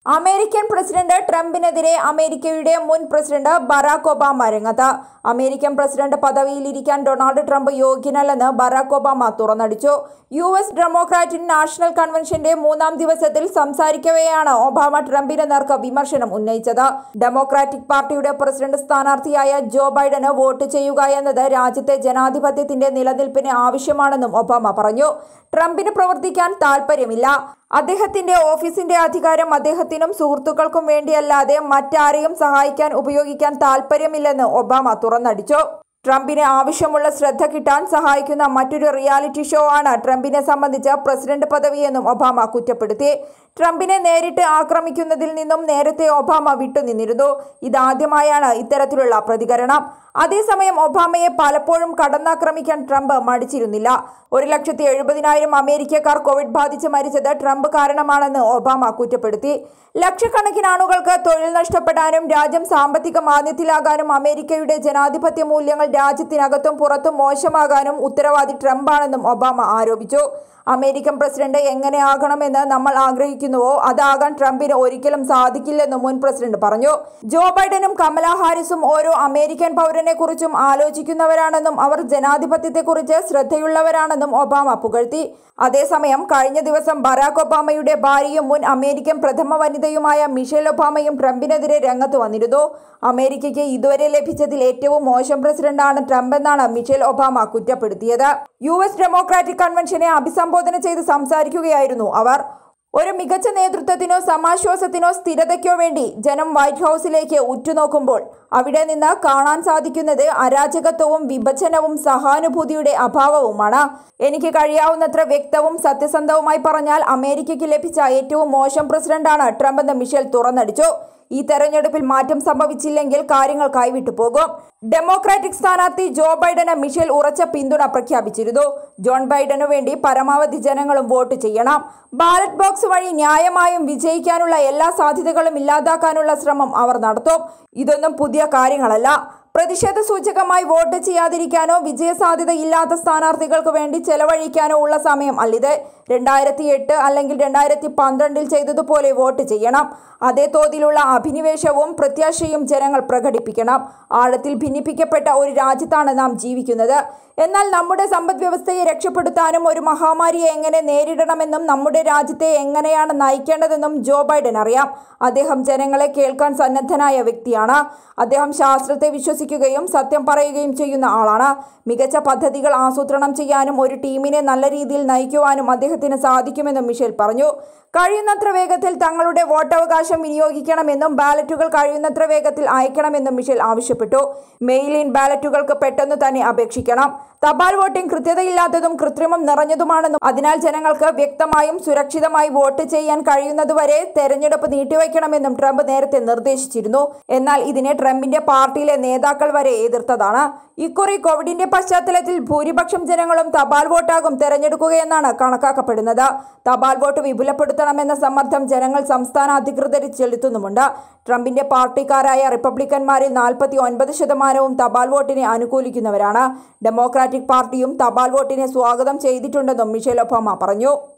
American president ട്രംപിനെതിരെ അമേരിക്കയുടെ മുൻ പ്രസിഡന്റ് ബറാക് ഒബാമ രംഗത്ത് അമേരിക്കൻ പ്രസിഡന്റ് പദവിയിലിരിക്കാൻ ഡൊണാൾഡ് ട്രംപ് യോഗ്യനല്ലെന്ന് ബറാക് ഒബാമ തുറന്നടിച്ചു യു എസ് ഡെമോക്രാറ്റിക് നാഷണൽ കൺവെൻഷന്റെ മൂന്നാം ദിവസത്തിൽ സംസാരിക്കവെയാണ് ഒബാമ ട്രംപിന് നേർക്ക് വിമർശനം ഉന്നയിച്ചത് ഡെമോക്രാറ്റിക് പാർട്ടിയുടെ പ്രസിഡന്റ് സ്ഥാനാർത്ഥിയായ ജോ ബൈഡന് വോട്ട് ചെയ്യുക എന്നത് രാജ്യത്തെ ജനാധിപത്യത്തിന്റെ നിലനിൽപ്പിന് ആവശ്യമാണെന്നും ഒബാമ പറഞ്ഞു ട്രംപിന് പ്രവർത്തിക്കാൻ താൽപ്പര്യമില്ല അദ്ദേഹത്തിന്റെ ഓഫീസിന്റെ അധികാരം അദ്ദേഹത്തിനും സുഹൃത്തുക്കൾക്കും വേണ്ടിയല്ലാതെ മറ്റാരെയും സഹായിക്കാൻ ഉപയോഗിക്കാൻ താൽപ്പര്യമില്ലെന്ന് ഒബാമ തുറന്നടിച്ചു ട്രംപിന് ആവശ്യമുള്ള ശ്രദ്ധ കിട്ടാൻ സഹായിക്കുന്ന മറ്റൊരു റിയാലിറ്റി ഷോ ആണ് ട്രംപിനെ സംബന്ധിച്ച് പ്രസിഡന്റ് പദവിയെന്നും ഒബാമ കുറ്റപ്പെടുത്തി ട്രംപിനെ നേരിട്ട് ആക്രമിക്കുന്നതിൽ നിന്നും നേരത്തെ ഒബാമ വിട്ടുനിന്നിരുന്നു ഇതാദ്യമായാണ് ഇത്തരത്തിലുള്ള പ്രതികരണം അതേസമയം ഒബാമയെ പലപ്പോഴും കടന്നാക്രമിക്കാൻ ട്രംപ് മടിച്ചിരുന്നില്ല ഒരു ലക്ഷത്തി എഴുപതിനായിരം അമേരിക്കക്കാർ കോവിഡ് ബാധിച്ച് മരിച്ചത് ട്രംപ് കാരണമാണെന്ന് ഒബാമ കുറ്റപ്പെടുത്തി ലക്ഷക്കണക്കിന് ആളുകൾക്ക് തൊഴിൽ നഷ്ടപ്പെടാനും രാജ്യം സാമ്പത്തിക മാന്ദ്യത്തിലാകാനും അമേരിക്കയുടെ ജനാധിപത്യ മൂല്യങ്ങൾ രാജ്യത്തിനകത്തും പുറത്തും മോശമാകാനും ഉത്തരവാദി ട്രംപാണെന്നും ഒബാമ ആരോപിച്ചു അമേരിക്കൻ പ്രസിഡന്റ് എങ്ങനെയാകണമെന്ന് നമ്മൾ ആഗ്രഹിക്കുന്നുവോ അതാകാൻ ട്രംപിന് ഒരിക്കലും സാധിക്കില്ലെന്നും മുൻ പ്രസിഡന്റ് പറഞ്ഞു ജോ ബൈഡനും കമല ഹാരിസും ഓരോ അമേരിക്കൻ പൗരനെ കുറിച്ചും ആലോചിക്കുന്നവരാണെന്നും അവർ ജനാധിപത്യത്തെക്കുറിച്ച് ശ്രദ്ധയുള്ളവരാണെന്നും ഒബാമ പുകഴ്ത്തി അതേസമയം കഴിഞ്ഞ ദിവസം ബറാക് ഒബാമയുടെ ഭാര്യയും മുൻ അമേരിക്കൻ പ്രഥമ വനിതയുമായ മിഷേൽ ഒബാമയും ട്രംപിനെതിരെ രംഗത്ത് വന്നിരുന്നു അമേരിക്കയ്ക്ക് ഇതുവരെ ലഭിച്ചതിൽ ഏറ്റവും മോശം പ്രസിഡന്റാണ് ട്രംപ് എന്നാണ് മിഷേൽ ഒബാമ കുറ്റപ്പെടുത്തിയത് യു എസ് ഡെമോക്രാറ്റിക് കൺവെൻഷനെ അഭിസംബോധന ചെയ്ത് സംസാരിക്കുകയായിരുന്നു അവർ ഒരു മികച്ച നേതൃത്വത്തിനോ സമാശ്വാസത്തിനോ സ്ഥിരതയ്ക്കോ വേണ്ടി ജനം വൈറ്റ് ഹൗസിലേക്ക് ഉറ്റുനോക്കുമ്പോൾ അവിടെ നിന്ന് കാണാൻ സാധിക്കുന്നത് അരാജകത്വവും വിഭജനവും സഹാനുഭൂതിയുടെ അഭാവവുമാണ് എനിക്ക് കഴിയാവുന്നത്ര വ്യക്തവും സത്യസന്ധവുമായി പറഞ്ഞാൽ അമേരിക്കയ്ക്ക് ലഭിച്ച ഏറ്റവും മോശം പ്രസിഡന്റാണ് ട്രംപ് എന്ന് മിഷേൽ തുറന്നടിച്ചു ഈ തെരഞ്ഞെടുപ്പിൽ മാറ്റം സംഭവിച്ചില്ലെങ്കിൽ കാര്യങ്ങൾ കൈവിട്ടു പോകും ഡെമോക്രാറ്റിക് സ്ഥാനാർത്ഥി ജോ ബൈഡന് മിഷേൽ ഉറച്ച പിന്തുണ പ്രഖ്യാപിച്ചിരുന്നു ജോൺ ബൈഡനു വേണ്ടി പരമാവധി ജനങ്ങളും വോട്ട് ചെയ്യണം ബാലറ്റ് ബോക്സ് വഴി ന്യായമായും വിജയിക്കാനുള്ള എല്ലാ സാധ്യതകളും ഇല്ലാതാക്കാനുള്ള ശ്രമം അവർ നടത്തും ഇതൊന്നും പുതിയ കാര്യങ്ങളല്ല പ്രതിഷേധ സൂചകമായി വോട്ട് ചെയ്യാതിരിക്കാനോ വിജയസാധ്യത ഇല്ലാത്ത സ്ഥാനാർത്ഥികൾക്ക് വേണ്ടി ചെലവഴിക്കാനോ ഉള്ള സമയം അല്ലിത് രണ്ടായിരത്തി എട്ട് അല്ലെങ്കിൽ രണ്ടായിരത്തി പന്ത്രണ്ടിൽ ചെയ്തതുപോലെ വോട്ട് ചെയ്യണം അതേ തോതിലുള്ള അഭിനിവേശവും പ്രത്യാശയും ജനങ്ങൾ പ്രകടിപ്പിക്കണം ആഴത്തിൽ ഭിന്നിപ്പിക്കപ്പെട്ട ഒരു രാജ്യത്താണ് നാം ജീവിക്കുന്നത് എന്നാൽ നമ്മുടെ സമ്പദ് വ്യവസ്ഥയെ രക്ഷപ്പെടുത്താനും ഒരു മഹാമാരിയെ എങ്ങനെ നേരിടണമെന്നും നമ്മുടെ രാജ്യത്തെ എങ്ങനെയാണ് നയിക്കേണ്ടതെന്നും ജോ ബൈഡൻ അറിയാം അദ്ദേഹം ജനങ്ങളെ കേൾക്കാൻ സന്നദ്ധനായ വ്യക്തിയാണ് അദ്ദേഹം ശാസ്ത്രത്തെ വിശ്വസിക്കുകയും സത്യം പറയുകയും ചെയ്യുന്ന ആളാണ് മികച്ച പദ്ധതികൾ ആസൂത്രണം ചെയ്യാനും ഒരു ടീമിനെ നല്ല രീതിയിൽ നയിക്കുവാനും അദ്ദേഹത്തിന് സാധിക്കുമെന്നും മിഷേൽ പറഞ്ഞു കഴിയുന്നത്ര വേഗത്തിൽ തങ്ങളുടെ വോട്ടവകാശം വിനിയോഗിക്കണമെന്നും ബാലറ്റുകൾ കഴിയുന്നത്ര വേഗത്തിൽ അയക്കണമെന്നും മിഷേൽ ആവശ്യപ്പെട്ടു മെയിൽ ഇൻ ബാലറ്റുകൾക്ക് പെട്ടെന്ന് തന്നെ അപേക്ഷിക്കണം തപാൽ വോട്ടിംഗ് കൃത്യതയില്ലാത്തതും കൃത്രിമം നിറഞ്ഞതുമാണെന്നും അതിനാൽ ജനങ്ങൾക്ക് വ്യക്തമായും സുരക്ഷിതമായി വോട്ട് ചെയ്യാൻ കഴിയുന്നതുവരെ തെരഞ്ഞെടുപ്പ് നീട്ടിവെക്കണമെന്നും ട്രംപ് നേരത്തെ നിർദ്ദേശിച്ചിരുന്നു എന്നാൽ ഇതിനെ ട്രംപിന്റെ പാർട്ടിയിലെ നേതാക്കൾ വരെ എതിർത്തതാണ് ഇക്കുറി കോവിഡിന്റെ പശ്ചാത്തലത്തിൽ ഭൂരിപക്ഷം ജനങ്ങളും തപാൽ വോട്ടാകും തെരഞ്ഞെടുക്കുകയെന്നാണ് കണക്കാക്കപ്പെടുന്നത് തപാൽ വോട്ട് വിപുലപ്പെടുത്തണമെന്ന സമ്മർദ്ദം ജനങ്ങൾ സംസ്ഥാന അധികൃതരിൽ ചെലുത്തുന്നുമുണ്ട് ട്രംപിന്റെ പാർട്ടിക്കാരായ റിപ്പബ്ലിക്കന്മാരിൽ നാൽപ്പത്തി ഒൻപത് ശതമാനവും തപാൽ വോട്ടിനെ അനുകൂലിക്കുന്നവരാണ് ഡെമോക്രാറ്റിക് പാർട്ടിയും തപാൽ വോട്ടിനെ സ്വാഗതം ചെയ്തിട്ടുണ്ടെന്നും മിഷേൽ ഒബാമ പറഞ്ഞു